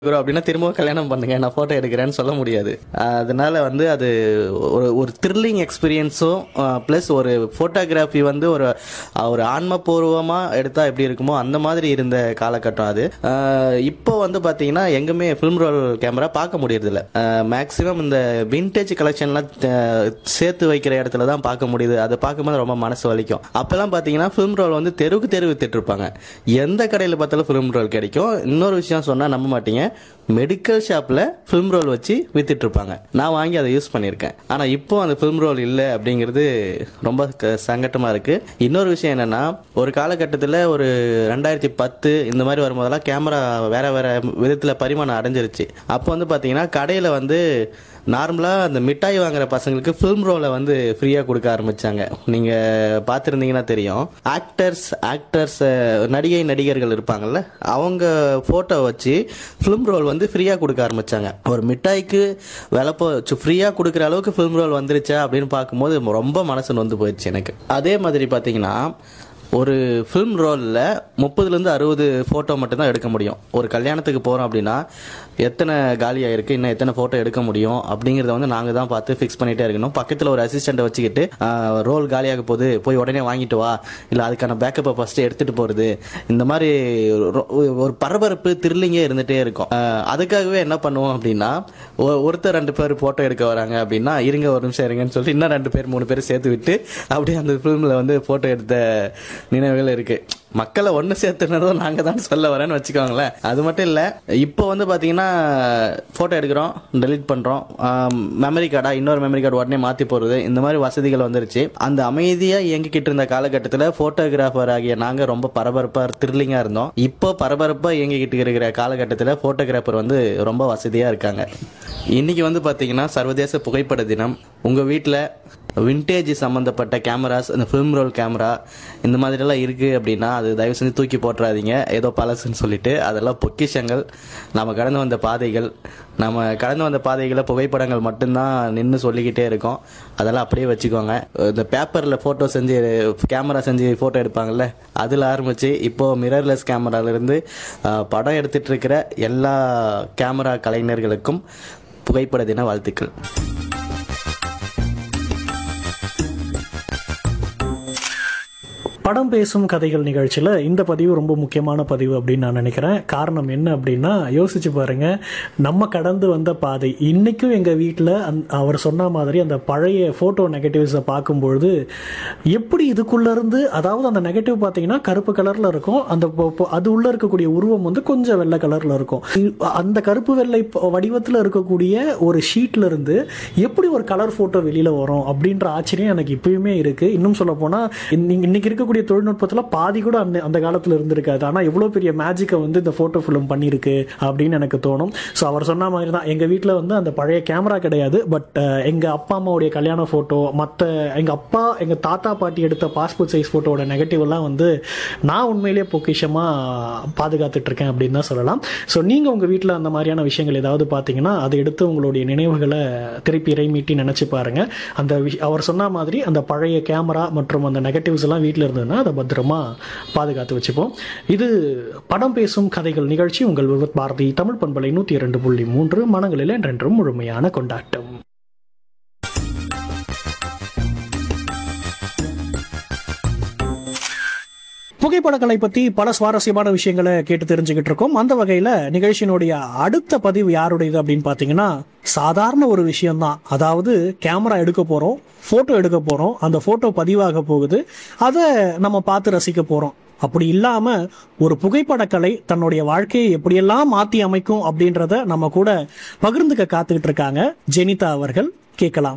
இருக்கிறோம் அப்படின்னா திரும்பவும் கல்யாணம் பண்ணுங்க நான் போட்டோ எடுக்கிறேன்னு சொல்ல முடியாது அஹ் அதனால வந்து அது ஒரு ஒரு த்ரில்லிங் எக்ஸ்பீரியன்ஸும் ப்ளஸ் ஒரு ஃபோட்டோகிராஃபி வந்து ஒரு அஹ் ஒரு ஆன்மபூர்வமாக எடுத்தால் எப்படி இருக்குமோ அந்த மாதிரி இருந்த காலகட்டம் அது அஹ் இப்போ வந்து பார்த்தீங்கன்னா எங்குமே ஃபிலிம் ரோல் கேமரா பார்க்க முடியறதில்ல மேக்ஸிமம் இந்த விண்டேஜ் கலெக்ஷன்லாம் சேர்த்து வைக்கிற இடத்துல தான் பார்க்க முடியுது அதை பார்க்கும்போது ரொம்ப மனசு வலிக்கும் அப்போல்லாம் பார்த்தீங்கன்னா ஃபிலிம் ரோல் வந்து தெருவுக்கு தெரு வித்துட்டு இருப்பாங்க எந்த கடையில் பார்த்தாலும் ஃபிலிம் ரோல் கிடைக்கும் இன்னொரு விஷயம் சொன்னால் நம்ப மாட்டீங்க மெடிக்கல் ஷாப்பில் ஃபிலிம் ரோல் வச்சு வித்துட்டு இருப்பாங்க நான் வாங்கி அதை யூஸ் பண்ணியிருக்கேன் ஆனால் இப்போ அந்த ஃபிலிம் ரோல் இல்லை அப்படிங்கிறது ரொம்ப க- சங்கட்டமா இருக்கு இன்னொரு விஷயம் என்னன்னா ஒரு காலகட்டத்தில் ஒரு ரெண்டாயிரத்தி பத்து இந்த மாதிரி வரும்போதெல்லாம் கேமரா வேற வேற விதத்தில் பரிமாணம் அடைஞ்சிருச்சு அப்போ வந்து பார்த்தீங்கன்னா கடையில் வந்து நார்மலாக அந்த மிட்டாய் வாங்குற பசங்களுக்கு ஃபிலிம் ரோலை வந்து ஃப்ரீயாக கொடுக்க ஆரம்பிச்சாங்க நீங்கள் பார்த்துருந்தீங்கன்னா தெரியும் ஆக்டர்ஸ் ஆக்டர்ஸ் நடிகை நடிகர்கள் இருப்பாங்கல்ல அவங்க ஃபோட்டோ வச்சு ஃபிலிம் ரோல் வந்து ஃப்ரீயாக கொடுக்க ஆரம்பிச்சாங்க ஒரு மிட்டாய்க்கு விலை போ ஃப்ரீயாக கொடுக்குற அளவுக்கு ஃபிலிம் ரோல் வந்துருச்சா அப்படின்னு பார்க்கும்போது ரொம்ப மனசு நொந்து போயிடுச்சு எனக்கு அதே மாதிரி பார்த்தீங்கன்னா ஒரு ஃபிலிம் ரோலில் முப்பதுலேருந்து அறுபது ஃபோட்டோ மட்டும்தான் எடுக்க முடியும் ஒரு கல்யாணத்துக்கு போகிறோம் அப்படின்னா எத்தனை காலியாக இருக்குது இன்னும் எத்தனை ஃபோட்டோ எடுக்க முடியும் அப்படிங்கிறத வந்து நாங்கள் தான் பார்த்து ஃபிக்ஸ் பண்ணிகிட்டே இருக்கணும் பக்கத்தில் ஒரு அசிஸ்டண்ட்டை வச்சுக்கிட்டு ரோல் காலியாக போகுது போய் உடனே வாங்கிட்டு வா இல்லை அதுக்கான பேக்கப்பை ஃபஸ்ட்டு எடுத்துகிட்டு போகிறது இந்த மாதிரி ரொ- ஒரு பரபரப்பு த்ரில்லிங்கே இருந்துகிட்டே இருக்கும் ஆஹ் அதுக்காகவே என்ன பண்ணுவோம் அப்படின்னா ஒ- ஒருத்தர் ரெண்டு பேர் ஃபோட்டோ எடுக்க வராங்க அப்படின்னா இருங்க ஒரு நிமிஷம் இருங்கன்னு சொல்லி இன்னும் ரெண்டு பேர் மூணு பேர் சேர்த்து விட்டு அப்படியே அந்த ஃபிலிமில் வந்து ஃபோட்டோ எடுத்த நினைவுகள் இருக்கு மக்களை ஒன்று சேர்த்துனதும் நாங்கள் தான் சொல்ல வரேன்னு வச்சுக்கோங்களேன் அது மட்டும் இல்லை இப்போ வந்து பார்த்தீங்கன்னா ஃபோட்டோ எடுக்கிறோம் டெலீட் பண்ணுறோம் மெமரி கார்டா இன்னொரு மெமரி கார்டு உடனே மாற்றி போடுறது இந்த மாதிரி வசதிகள் வந்துருச்சு அந்த அமைதியாக இயங்கிக்கிட்டு இருந்த காலகட்டத்தில் ஃபோட்டோகிராஃபர் ஆகிய நாங்கள் ரொம்ப பரபரப்பாக த்ரில்லிங்காக இருந்தோம் இப்போ பரபரப்பாக இயங்கிக்கிட்டு இருக்கிற காலகட்டத்தில் ஃபோட்டோகிராஃபர் வந்து ரொம்ப வசதியாக இருக்காங்க இன்னைக்கு வந்து பார்த்தீங்கன்னா சர்வதேச புகைப்பட தினம் உங்கள் வீட்டில் விண்டேஜ் சம்மந்தப்பட்ட கேமராஸ் அந்த ஃபிலிம் ரோல் கேமரா இந்த மாதிரிலாம் இருக்குது அப்படின்னா அது தயவு செஞ்சு தூக்கி போட்டுறாதீங்க ஏதோ பழசுன்னு சொல்லிட்டு அதெல்லாம் பொக்கிஷங்கள் நம்ம கடந்து வந்த பாதைகள் நம்ம கடந்து வந்த பாதைகளை புகைப்படங்கள் மட்டும்தான் நின்று சொல்லிக்கிட்டே இருக்கோம் அதெல்லாம் அப்படியே வச்சுக்கோங்க இந்த பேப்பரில் ஃபோட்டோ செஞ்சு கேமரா செஞ்சு ஃபோட்டோ எடுப்பாங்கல்ல அதில் ஆரம்பித்து இப்போது மிரர்லெஸ் கேமராலேருந்து படம் எடுத்துகிட்டு இருக்கிற எல்லா கேமரா கலைஞர்களுக்கும் புகைப்பட தின வாழ்த்துக்கள் படம் பேசும் கதைகள் நிகழ்ச்சியில் இந்த பதிவு ரொம்ப முக்கியமான பதிவு அப்படின்னு நான் நினைக்கிறேன் காரணம் என்ன அப்படின்னா யோசிச்சு பாருங்க நம்ம கடந்து வந்த பாதை இன்னைக்கும் எங்கள் வீட்டில் அந் அவர் சொன்ன மாதிரி அந்த பழைய ஃபோட்டோ நெகட்டிவ்ஸை பார்க்கும்பொழுது எப்படி இதுக்குள்ள இருந்து அதாவது அந்த நெகட்டிவ் பார்த்தீங்கன்னா கருப்பு கலரில் இருக்கும் அந்த பொ- பொ- அது உள்ள இருக்கக்கூடிய உருவம் வந்து கொஞ்சம் வெள்ளை கலரில் இருக்கும் இ- அந்த கருப்பு வெள்ளை வடிவத்தில் இருக்கக்கூடிய ஒரு ஷீட்ல இருந்து எப்படி ஒரு கலர் ஃபோட்டோ வெளியில் வரும் அப்படின்ற ஆச்சரியம் எனக்கு இப்பயுமே இருக்கு இன்னும் சொல்ல போனால் இன்னைக்கு இருக்கக்கூடிய தொழில்நுட்பத்தில் பாதி கூட அந்த அந்த காலத்தில் இருந்திருக்காது ஆனால் எவ்வளோ பெரிய மேஜிக்கை வந்து இந்த ஃபோட்டோ ஃபிலிம் பண்ணியிருக்கு அப்படின்னு எனக்கு தோணும் ஸோ அவர் சொன்ன மாதிரி தான் எங்கள் வீட்டில் வந்து அந்த பழைய கேமரா கிடையாது பட் எங்கள் அப்பா அம்மாவுடைய கல்யாண ஃபோட்டோ மற்ற எங்கள் அப்பா எங்கள் தாத்தா பாட்டி எடுத்த பாஸ்போர்ட் சைஸ் ஃபோட்டோவோட நெகட்டிவ் எல்லாம் வந்து நான் உண்மையிலேயே பொக்கிஷமாக பாதுகாத்துட்டு இருக்கேன் அப்படின்னு தான் சொல்லலாம் ஸோ நீங்கள் உங்கள் வீட்டில் அந்த மாதிரியான விஷயங்கள் ஏதாவது பார்த்தீங்கன்னா அதை எடுத்து உங்களுடைய நினைவுகளை திருப்பி இறைமீட்டி நினச்சி பாருங்க அந்த விஷ- அவர் சொன்ன மாதிரி அந்த பழைய கேமரா மற்றும் அந்த நெகட்டிவ்ஸ் எல்லாம் வீட்டில் இருந்ததுன்னா அதை பத்திரமா பாதுகாத்து வச்சுப்போம் இது படம் பேசும் கதைகள் நிகழ்ச்சி உங்கள் விவத் பாரதி தமிழ் பண்பலை நூற்றி இரண்டு புள்ளி மூன்று மனங்களில் என்றென்றும் முழுமையான கொண்டாட்டம் புகைப்படக்கலை பத்தி பல சுவாரஸ்யமான விஷயங்களை கேட்டு தெரிஞ்சுக்கிட்டு இருக்கோம் அந்த வகையில நிகழ்ச்சியினுடைய அடுத்த பதிவு யாருடையது அப்படின்னு பாத்தீங்கன்னா சாதாரண ஒரு விஷயம்தான் அதாவது கேமரா எடுக்க போறோம் போட்டோ எடுக்க போறோம் அந்த போட்டோ பதிவாக போகுது அதை நம்ம பார்த்து ரசிக்க போறோம் அப்படி இல்லாம ஒரு புகைப்படக்கலை தன்னுடைய வாழ்க்கையை எப்படியெல்லாம் மாத்தி அமைக்கும் அப்படின்றத நம்ம கூட பகிர்ந்துக்க காத்துக்கிட்டு இருக்காங்க ஜெனிதா அவர்கள் கேட்கலாம்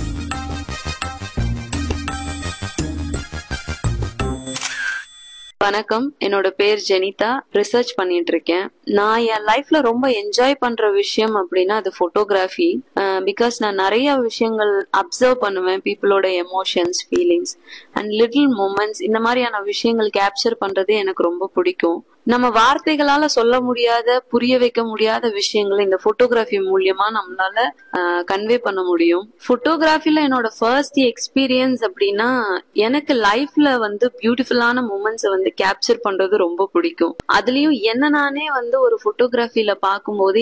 வணக்கம் என்னோட பேர் ஜெனிதா ரிசர்ச் பண்ணிட்டு இருக்கேன் நான் என் லைஃப்ல ரொம்ப என்ஜாய் பண்ற விஷயம் அப்படின்னா அது போட்டோகிராஃபி பிகாஸ் நான் நிறைய விஷயங்கள் அப்சர்வ் பண்ணுவேன் பீப்புளோட emotions feelings and little moments இந்த மாதிரியான விஷயங்கள் கேப்சர் பண்றது எனக்கு ரொம்ப பிடிக்கும் நம்ம வார்த்தைகளால சொல்ல முடியாத புரிய வைக்க முடியாத விஷயங்களை இந்த போட்டோகிராஃபி மூலியமா நம்மளால கன்வே பண்ண முடியும் போட்டோகிராஃபில என்னோட ஃபர்ஸ்ட் எக்ஸ்பீரியன்ஸ் அப்படின்னா எனக்கு லைஃப்ல வந்து பியூட்டிஃபுல்லான மூமெண்ட்ஸை வந்து கேப்சர் பண்றது ரொம்ப பிடிக்கும் அதுலயும் என்ன நானே வந்து ஒரு போட்டோகிராஃபில பார்க்கும்போது